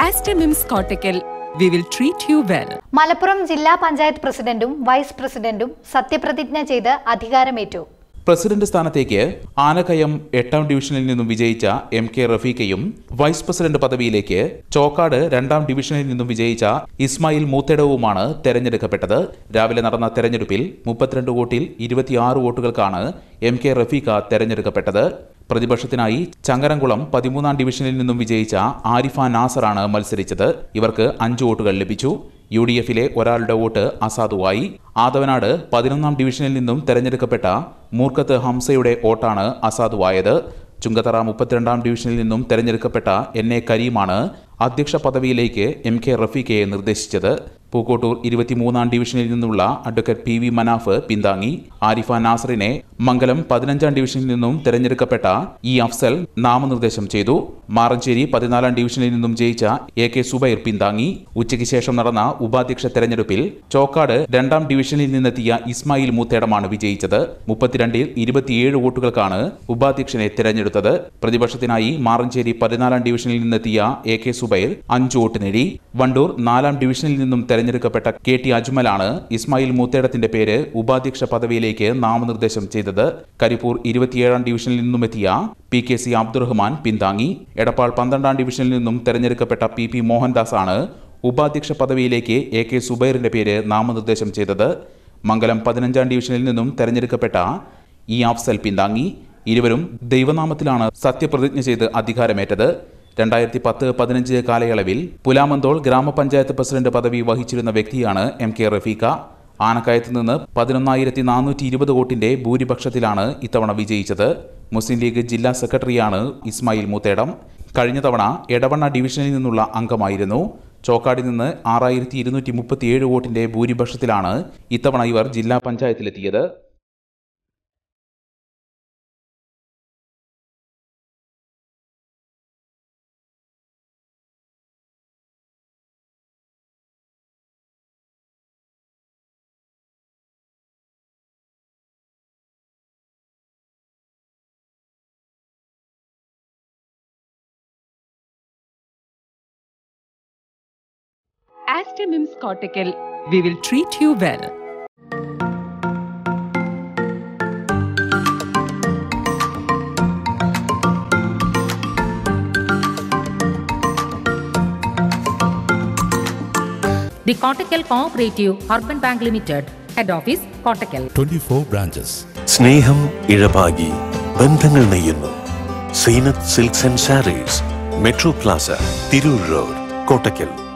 Astemims Cortical. We will treat you well. Malappuram ജില്ലാ പഞ്ചായത്ത് പ്രസിഡന്റും vice പ്രസിഡന്റും സത്യപ്രതിജ്ഞ ചെയ്ത് അധികാരമേറ്റു പ്രസിഡന്റ് സ്ഥാനത്തേക്ക് ആനക്കയം എട്ടാം ഡിവിഷനിൽ നിന്നും വിജയിച്ച എം കെ റഫീഖയും വൈസ് പ്രസിഡന്റ് പദവിയിലേക്ക് ചോക്കാട് രണ്ടാം ഡിവിഷനിൽ നിന്നും വിജയിച്ച ഇസ്മായിൽ മൂത്തേടവുമാണ് തെരഞ്ഞെടുക്കപ്പെട്ടത് രാവിലെ നടന്ന തെരഞ്ഞെടുപ്പിൽ മുപ്പത്തിരണ്ട് വോട്ടിൽ ഇരുപത്തിയാറ് വോട്ടുകൾക്കാണ് എം കെ റഫീഖ തെരഞ്ഞെടുക്കപ്പെട്ടത് പ്രതിപക്ഷത്തിനായി ചങ്ങരംകുളം പതിമൂന്നാം ഡിവിഷനിൽ നിന്നും വിജയിച്ച ആരിഫ നാസറാണ് മത്സരിച്ചത് ഇവർക്ക് അഞ്ച് വോട്ടുകൾ ലഭിച്ചു യു ഡി എഫിലെ ഒരാളുടെ വോട്ട് അസാധുവായി ആദവനാട് പതിനൊന്നാം ഡിവിഷനിൽ നിന്നും തെരഞ്ഞെടുക്കപ്പെട്ട മൂർക്കത്ത് ഹംസയുടെ വോട്ടാണ് അസാധുവായത് ചുങ്കത്തറ മുപ്പത്തിരണ്ടാം ഡിവിഷനിൽ നിന്നും തെരഞ്ഞെടുക്കപ്പെട്ട എൻ എ കരീമാണ് അധ്യക്ഷ പദവിയിലേക്ക് എം കെ റഫീഖയെ നിർദ്ദേശിച്ചത് പൂക്കോട്ടൂർ ഇരുപത്തിമൂന്നാം ഡിവിഷനിൽ നിന്നുള്ള അഡ്വക്കേറ്റ് പി വി മനാഫ് പിന്താങ്ങി ആരിഫ നാസറിനെ മംഗലം പതിനഞ്ചാം ഡിവിഷനിൽ നിന്നും തെരഞ്ഞെടുക്കപ്പെട്ട ഇ അഫ്സൽ നാമനിർദ്ദേശം ചെയ്തു മാറഞ്ചേരി പതിനാലാം ഡിവിഷനിൽ നിന്നും ജയിച്ച എ കെ സുബൈർ പിന്താങ്ങി ഉച്ചയ്ക്ക് ശേഷം നടന്ന ഉപാധ്യക്ഷ തെരഞ്ഞെടുപ്പിൽ ചോക്കാട് രണ്ടാം ഡിവിഷനിൽ നിന്നെത്തിയ ഇസ്മായിൽ മൂത്തേടമാണ് വിജയിച്ചത് മുപ്പത്തിരണ്ടിൽ ഇരുപത്തിയേഴ് വോട്ടുകൾക്കാണ് ഉപാധ്യക്ഷനെ തെരഞ്ഞെടുത്തത് പ്രതിപക്ഷത്തിനായി മാറഞ്ചേരി പതിനാലാം ഡിവിഷനിൽ നിന്നെത്തിയ എ കെ സുബൈർ അഞ്ച് വോട്ട് നേടി വണ്ടൂർ നാലാം ഡിവിഷനിൽ നിന്നും തെരഞ്ഞെടുക്കപ്പെട്ട കെ ടി അജ്മലാണ് ഇസ്മായിൽ മൂത്തേടത്തിന്റെ പേര് ഉപാധ്യക്ഷ പദവിയിലേക്ക് നാമനിർദ്ദേശം ചെയ്തത് കരിപ്പൂർ ഇരുപത്തിയേഴാം ഡിവിഷനിൽ നിന്നുമെത്തിയ പി കെ സി അബ്ദുറഹ്മാൻ പിന്താങ്ങി എടപ്പാൾ പന്ത്രണ്ടാം ഡിവിഷനിൽ നിന്നും തെരഞ്ഞെടുക്കപ്പെട്ട പി പി മോഹൻദാസ് ആണ് ഉപാധ്യക്ഷ പദവിയിലേക്ക് എ കെ സുബൈറിന്റെ പേര് നാമനിർദ്ദേശം ചെയ്തത് മംഗലം പതിനഞ്ചാം ഡിവിഷനിൽ നിന്നും തെരഞ്ഞെടുക്കപ്പെട്ട ഇ അഫ്സൽ പിന്താങ്ങി ഇരുവരും ദൈവനാമത്തിലാണ് സത്യപ്രതിജ്ഞ ചെയ്ത് അധികാരമേറ്റത് രണ്ടായിരത്തി പത്ത് പതിനഞ്ച് കാലയളവിൽ പുലാമന്തോൾ ഗ്രാമപഞ്ചായത്ത് പ്രസിഡന്റ് പദവി വഹിച്ചിരുന്ന വ്യക്തിയാണ് എം കെ റഫീഖ ആനക്കയത്ത് നിന്ന് പതിനൊന്നായിരത്തി നാനൂറ്റി ഇരുപത് വോട്ടിന്റെ ഭൂരിപക്ഷത്തിലാണ് ഇത്തവണ വിജയിച്ചത് മുസ്ലിം ലീഗ് ജില്ലാ സെക്രട്ടറിയാണ് ഇസ്മായിൽ മൂത്തേടം കഴിഞ്ഞ തവണ എടവണ്ണ ഡിവിഷനിൽ നിന്നുള്ള അംഗമായിരുന്നു ചോക്കാടിൽ നിന്ന് ആറായിരത്തി ഇരുന്നൂറ്റി മുപ്പത്തിയേഴ് വോട്ടിന്റെ ഭൂരിപക്ഷത്തിലാണ് ഇത്തവണ ഇവർ ജില്ലാ പഞ്ചായത്തിലെത്തിയത് Astemims Cortical. We will treat you well. The Kottakkal Cooperative Urban Bank Limited, Head Office, Kottakkal. 24 branches. സ്നേഹം ഇഴപാകി ബന്ധങ്ങൾ നെയ്യുന്നു Zeenath silks and sarees metro plaza Tirur road Kottakkal